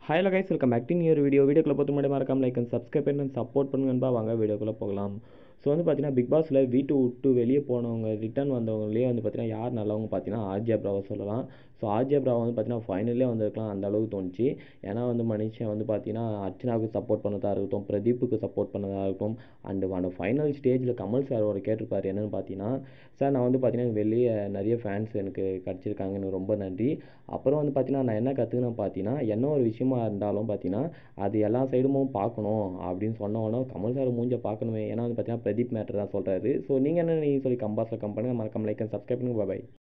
hi guys welcome back to new video வீடியோக்குள்ள பார்த்து முன்னாடி மறக்காம லைக் அண்ட் சப்ஸ்கிரைப் பண்ணி சப்போர்ட் பண்ணுங்கன்பா வாங்க வீடியோக்குள்ளே போகலாம் ஸோ வந்து பார்த்தீங்கன்னா பிக் பாஸில் வீட்டு விட்டு வெளியே போனவங்க ரிட்டர்ன் வந்தவங்களே வந்து பார்த்தீங்கன்னா யார் நல்லவங்க பார்த்தீங்கன்னா ஆர்ஜே பிராவை சொல்லலாம் ஸோ ஆர்ஜே பிராவை வந்து பார்த்தீங்கன்னா ஃபைனலே வந்திருக்கலாம் அந்த அளவுக்கு தோணுச்சு ஏன்னா வந்து மனுஷன் வந்து பார்த்தீங்கன்னா அர்ச்சனாவுக்கு சப்போர்ட் பண்ணதாக இருக்கட்டும் பிரதீப்புக்கு சப்போர்ட் பண்ணதாக இருக்கட்டும் அண்டு அந்த ஃபைனல் ஸ்டேஜில் கமல் சார் ஒரு கேட்டிருப்பார் என்னென்னு பார்த்தீங்கன்னா சார் நான் வந்து பார்த்தீங்கன்னா வெளியே நிறைய ஃபேன்ஸ் எனக்கு கிடச்சிருக்காங்க எனக்கு ரொம்ப நன்றி அப்புறம் வந்து பார்த்தீங்கன்னா நான் என்ன கற்றுக்கினேன் பார்த்தீங்கன்னா என்ன ஒரு விஷயமா இருந்தாலும் பார்த்தீங்கன்னா அது எல்லா சைடுமும் பார்க்கணும் அப்படின்னு சொன்ன உடனே கமல் சார் மூஞ்ச பார்க்கணுமே ஏன்னா வந்து பார்த்தீங்கன்னா பிரதீப் மேட்டர் தான் சொல்கிறாரு ஸோ நீங்கள் என்ன நீங்கள் சொல்லி கம்பாஸில் கம் பண்ணுங்கள் மறக்காம லைக் அண்ட் சப்ஸ்கிரைப் பண்ணுங்கள் பாய்